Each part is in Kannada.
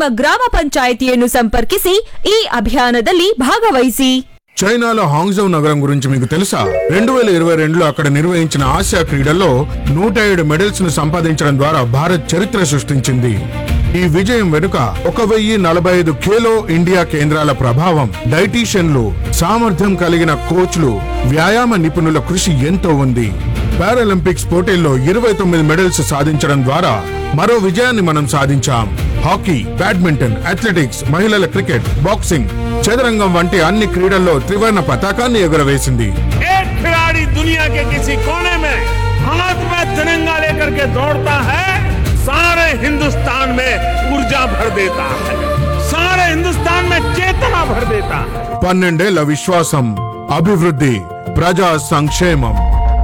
ಗ್ರಾಮ పంచాయతీಯನ್ನು సంపర్కిಸಿ ఈ అభియానದಲ್ಲಿ భాగవహిಸಿ చైనాలో హాంగ్జౌ నగరం గురించి మీకు తెలుసా రెండు వేల ఇరవై రెండులో అక్కడ నిర్వహించిన ఆసియా క్రీడల్లో నూట ఏడు మెడల్స్ ను సంపాదించడం ద్వారా భారత్ చరిత్ర సృష్టించింది ఈ విజయం వెనుక ఒక వెయ్యి నలభై ఐదు ఖేలో ఇండియా కేంద్రాల ప్రభావం డైటీషియన్లు సామర్థ్యం కలిగిన కోచ్లు వ్యాయామ నిపుణుల కృషి ఎంతో ఉంది పారాలింపిక్స్ పోటీల్లో ఇరవై తొమ్మిది మెడల్స్ సాధించడం ద్వారా మరో విజయాన్ని మనం సాధించాం హాకీ బ్యాడ్మింటన్ అథ్లెటిక్స్ మహిళల క్రికెట్ బాక్సింగ్ చదరంగం వంటి అన్ని క్రీడల్లో త్రివర్ణ పతాకాన్ని ఎగురవేసింది एक खिलाड़ी दुनिया के किसी कोने में हाथ में तिरंगा लेकर के दौड़ता है सारे हिंदुस्तान में ऊर्जा भर देता है सारे हिंदुस्तान में चेतना भर देता है పన్నెండేళ్ల విశ్వాసం అభివృద్ధి ప్రజా సంక్షేమం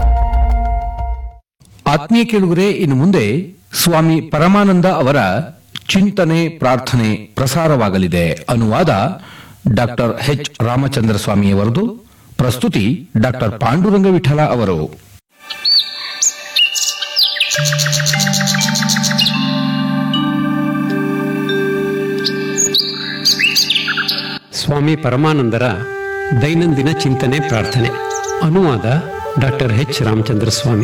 ಆತ್ಮೀಯ ಕೇಳುಗರೆ ಇನ್ನು ಮುಂದೆ ಸ್ವಾಮಿ ಪರಮಾನಂದ ಅವರ ಚಿಂತನೆ ಪ್ರಾರ್ಥನೆ ಪ್ರಸಾರವಾಗಲಿದೆ ಅನುವಾದ ಡಾಕ್ಟರ್ ಎಚ್ ರಾಮಚಂದ್ರ ಸ್ವಾಮಿಯವರದು ಪ್ರಸ್ತುತಿ ಡಾಕ್ಟರ್ ಪಾಂಡುರಂಗ ವಿಠಲ ಅವರು ಸ್ವಾಮಿ ಪರಮಾನಂದರ ದೈನಂದಿನ ಚಿಂತನೆ ಪ್ರಾರ್ಥನೆ ಅನುವಾದ doctor H Ramachandra Swamy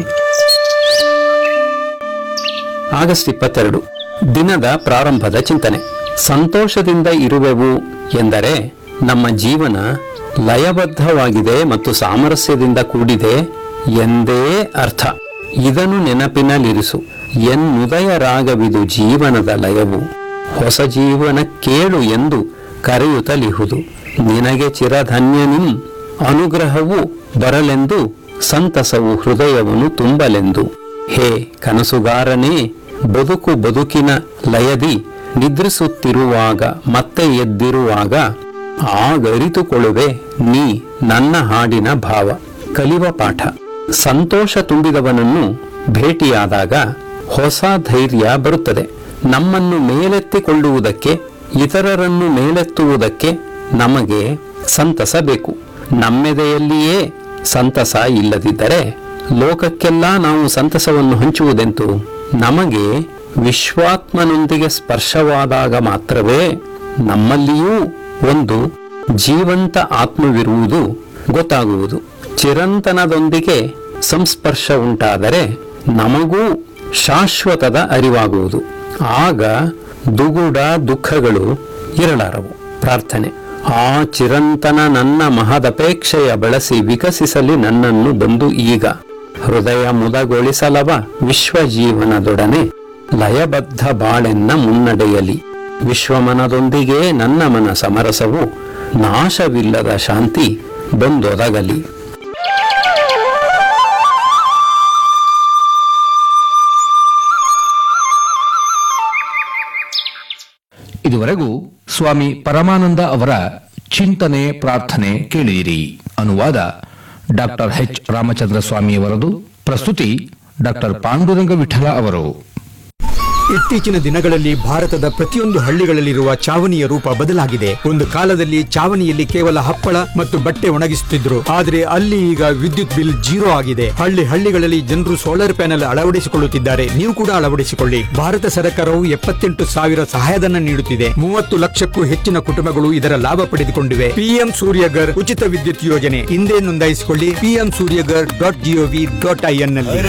August ಇಪ್ಪತ್ತೆರಡು ದಿನದ ಪ್ರಾರಂಭದ ಚಿಂತನೆ ಸಂತೋಷದಿಂದ ಇರುವೆವು ಎಂದರೆ ನಮ್ಮ ಜೀವನ ಲಯಬದ್ಧವಾಗಿದೆ ಮತ್ತು ಸಾಮರಸ್ಯದಿಂದ ಕೂಡಿದೆ ಎಂದೇ ಅರ್ಥ ಇದನ್ನು ನೆನಪಿನಲ್ಲಿರಿಸು ಎನ್ನುದಯ ರಾಗವಿದು ಜೀವನದ ಲಯವು ಹೊಸ ಜೀವನ ಕೇಳು ಎಂದು ಕರೆಯುತ್ತಲಿಹುದು ನಿನಗೆ ಚಿರಧನ್ಯನಿಂ ಅನುಗ್ರಹವು ಬರಲೆಂದು ಸಂತಸವು ಹೃದಯವನ್ನು ತುಂಬಲೆಂದು ಹೇ ಕನಸುಗಾರನೇ ಬದುಕು ಬದುಕಿನ ಲಯದಿ ನಿದ್ರಿಸುತ್ತಿರುವಾಗ ಮತ್ತೆ ಎದ್ದಿರುವಾಗ ಆಗರಿತುಕೊಳ್ಳುವೆ ನೀ ನನ್ನ ಹಾಡಿನ ಭಾವ ಕಲಿವ ಪಾಠ ಸಂತೋಷ ತುಂಬಿದವನನ್ನು ಭೇಟಿಯಾದಾಗ ಹೊಸ ಧೈರ್ಯ ಬರುತ್ತದೆ ನಮ್ಮನ್ನು ಮೇಲೆತ್ತಿಕೊಳ್ಳುವುದಕ್ಕೆ ಇತರರನ್ನು ಮೇಲೆತ್ತುವುದಕ್ಕೆ ನಮಗೆ ಸಂತಸ ಬೇಕು ನಮ್ಮೆದೆಯಲ್ಲಿಯೇ ಸಂತಸ ಇಲ್ಲದಿದ್ದರೆ ಲೋಕಕ್ಕೆಲ್ಲ ನಾವು ಸಂತಸವನ್ನು ಹಂಚುವುದೆಂತು ನಮಗೆ ವಿಶ್ವಾತ್ಮನೊಂದಿಗೆ ಸ್ಪರ್ಶವಾದಾಗ ಮಾತ್ರವೇ ನಮ್ಮಲ್ಲಿಯೂ ಒಂದು ಜೀವಂತ ಆತ್ಮವಿರುವುದು ಗೊತ್ತಾಗುವುದು ಚಿರಂತನದೊಂದಿಗೆ ಸಂಸ್ಪರ್ಶ ಉಂಟಾದರೆ ನಮಗೂ ಶಾಶ್ವತದ ಅರಿವಾಗುವುದು ಆಗ ದುಗುಡ ದುಃಖಗಳು ಇರಲಾರವು ಪ್ರಾರ್ಥನೆ ಆ ಚಿರಂತನ ನನ್ನ ಮಹದಪೇಕ್ಷೆಯ ಬಳಸಿ ವಿಕಸಿಸಲಿ ನನ್ನನ್ನು ಬಂದು ಈಗ ಹೃದಯ ಮುದಗೊಳಿಸಲವ ವಿಶ್ವಜೀವನದೊಡನೆ ಲಯಬದ್ಧ ಬಾಳೆನ್ನ ಮುನ್ನಡೆಯಲಿ ವಿಶ್ವಮನದೊಂದಿಗೆ ನನ್ನ ಮನ ಸಮರಸವು ನಾಶವಿಲ್ಲದ ಶಾಂತಿ ಬಂದೊದಗಲಿ ಇದುವರೆಗೂ ಸ್ವಾಮಿ ಪರಮಾನಂದ ಅವರ ಚಿಂತನೆ ಪ್ರಾರ್ಥನೆ ಕೇಳಿದಿರಿ ಅನುವಾದ ಡಾಕ್ಟರ್ ಎಚ್ ರಾಮಚಂದ್ರ ಸ್ವಾಮಿಯವರದು ಪ್ರಸ್ತುತಿ ಡಾಕ್ಟರ್ ಪಾಂಡುರಂಗ ವಿಠಲ ಅವರು ಇತ್ತೀಚಿನ ದಿನಗಳಲ್ಲಿ ಭಾರತದ ಪ್ರತಿಯೊಂದು ಹಳ್ಳಿಗಳಲ್ಲಿರುವ ಚಾವಣಿಯ ರೂಪ ಬದಲಾಗಿದೆ ಒಂದು ಕಾಲದಲ್ಲಿ ಚಾವಣಿಯಲ್ಲಿ ಕೇವಲ ಹಪ್ಪಳ ಮತ್ತು ಬಟ್ಟೆ ಒಣಗಿಸುತ್ತಿದ್ರು ಆದರೆ ಅಲ್ಲಿ ಈಗ ವಿದ್ಯುತ್ ಬಿಲ್ ಜೀರೋ ಆಗಿದೆ ಹಳ್ಳಿ ಹಳ್ಳಿಗಳಲ್ಲಿ ಜನರು ಸೋಲಾರ್ ಪ್ಯಾನೆಲ್ ಅಳವಡಿಸಿಕೊಳ್ಳುತ್ತಿದ್ದಾರೆ ನೀವು ಕೂಡ ಅಳವಡಿಸಿಕೊಳ್ಳಿ ಭಾರತ ಸರ್ಕಾರವು ಎಪ್ಪತ್ತೆಂಟು ಸಾವಿರ ಸಹಾಯಧನ ನೀಡುತ್ತಿದೆ ಮೂವತ್ತು ಲಕ್ಷಕ್ಕೂ ಹೆಚ್ಚಿನ ಕುಟುಂಬಗಳು ಇದರ ಲಾಭ ಪಡೆದುಕೊಂಡಿವೆ ಪಿಎಂ ಸೂರ್ಯಗರ್ ಉಚಿತ ವಿದ್ಯುತ್ ಯೋಜನೆ ಹಿಂದೆ ನೋಂದಾಯಿಸಿಕೊಳ್ಳಿ PM Suryaghar dot G O V dot I N ನಲ್ಲಿ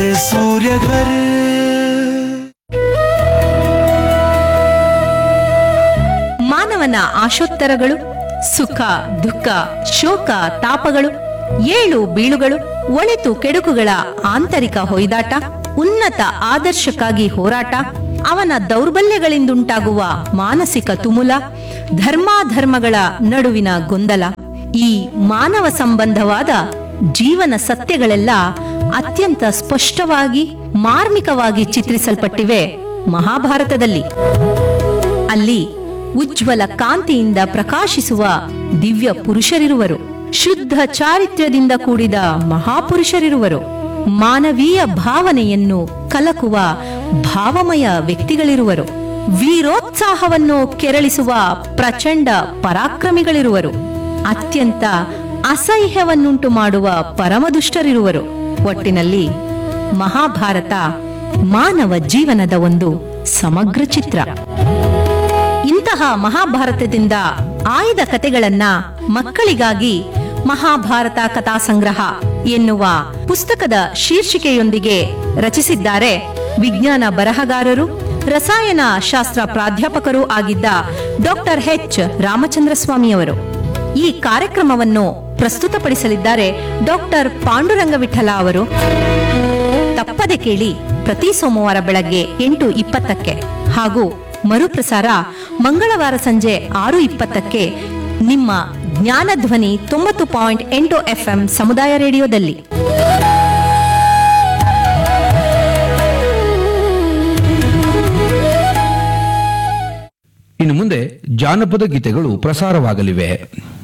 ಮಾನವನ ಆಶೋತ್ತರಗಳು ಸುಖ ದುಃಖ ಶೋಕ ತಾಪಗಳು ಏಳು ಬೀಳುಗಳು ಒಳಿತು ಕೆಡುಕುಗಳ ಆಂತರಿಕ ಹೊಯ್ದಾಟ ಉನ್ನತ ಆದರ್ಶಕ್ಕಾಗಿ ಹೋರಾಟ ಅವನ ದೌರ್ಬಲ್ಯಗಳಿಂದುಂಟಾಗುವ ಮಾನಸಿಕ ತುಮುಲ ಧರ್ಮಾಧರ್ಮಗಳ ನಡುವಿನ ಗೊಂದಲ ಈ ಮಾನವ ಸಂಬಂಧವಾದ ಜೀವನ ಸತ್ಯಗಳೆಲ್ಲ ಅತ್ಯಂತ ಸ್ಪಷ್ಟವಾಗಿ ಮಾರ್ಮಿಕವಾಗಿ ಚಿತ್ರಿಸಲ್ಪಟ್ಟಿವೆ ಮಹಾಭಾರತದಲ್ಲಿ ಅಲ್ಲಿ ಉಜ್ವಲ ಕಾಂತಿಯಿಂದ ಪ್ರಕಾಶಿಸುವ ದಿವ್ಯ ಪುರುಷರಿರುವರು ಶುದ್ಧ ಚಾರಿತ್ರ್ಯದಿಂದ ಕೂಡಿದ ಮಹಾಪುರುಷರಿರುವರು ಮಾನವೀಯ ಭಾವನೆಯನ್ನು ಕಲಕುವ ಭಾವಮಯ ವ್ಯಕ್ತಿಗಳಿರುವರು ವೀರೋತ್ಸಾಹವನ್ನು ಕೆರಳಿಸುವ ಪ್ರಚಂಡ ಪರಾಕ್ರಮಿಗಳಿರುವರು ಅತ್ಯಂತ ಅಸಹ್ಯವನ್ನುಂಟು ಮಾಡುವ ಪರಮದುಷ್ಟರಿರುವರು ಒಟ್ಟಿನಲ್ಲಿ ಮಹಾಭಾರತ ಮಾನವ ಜೀವನದ ಒಂದು ಸಮಗ್ರ ಚಿತ್ರ ಇಂತಹ ಮಹಾಭಾರತದಿಂದ ಆಯ್ದ ಕತೆಗಳನ್ನ ಮಕ್ಕಳಿಗಾಗಿ ಮಹಾಭಾರತ ಕಥಾ ಸಂಗ್ರಹ ಎನ್ನುವ ಪುಸ್ತಕದ ಶೀರ್ಷಿಕೆಯೊಂದಿಗೆ ರಚಿಸಿದ್ದಾರೆ ವಿಜ್ಞಾನ ಬರಹಗಾರರು ರಸಾಯನ ಶಾಸ್ತ್ರ ಪ್ರಾಧ್ಯಾಪಕರೂ ಆಗಿದ್ದ ಡಾಕ್ಟರ್ ಎಚ್ ರಾಮಚಂದ್ರ ಸ್ವಾಮಿಯವರು ಈ ಕಾರ್ಯಕ್ರಮವನ್ನು ಪ್ರಸ್ತುತಪಡಿಸಲಿದ್ದಾರೆ ಡಾಕ್ಟರ್ ಪಾಂಡುರಂಗ ವಿಠಲ ಅವರು ತಪ್ಪದೆ ಕೇಳಿ ಪ್ರತಿ ಸೋಮವಾರ ಬೆಳಗ್ಗೆ ಎಂಟು ಇಪ್ಪತ್ತಕ್ಕೆ ಹಾಗೂ ಮರುಪ್ರಸಾರ ಮಂಗಳವಾರ ಸಂಜೆ ಆರು ಇಪ್ಪತ್ತಕ್ಕೆ ನಿಮ್ಮ ಜ್ಞಾನಧ್ವನಿ ತೊಂಬತ್ತು ಪಾಯಿಂಟ್ ಎಂಟು ಎಫ್ಎಂ ಸಮುದಾಯ ರೇಡಿಯೋದಲ್ಲಿ ಇನ್ನು ಮುಂದೆ ಜಾನಪದ ಗೀತೆಗಳು ಪ್ರಸಾರವಾಗಲಿವೆ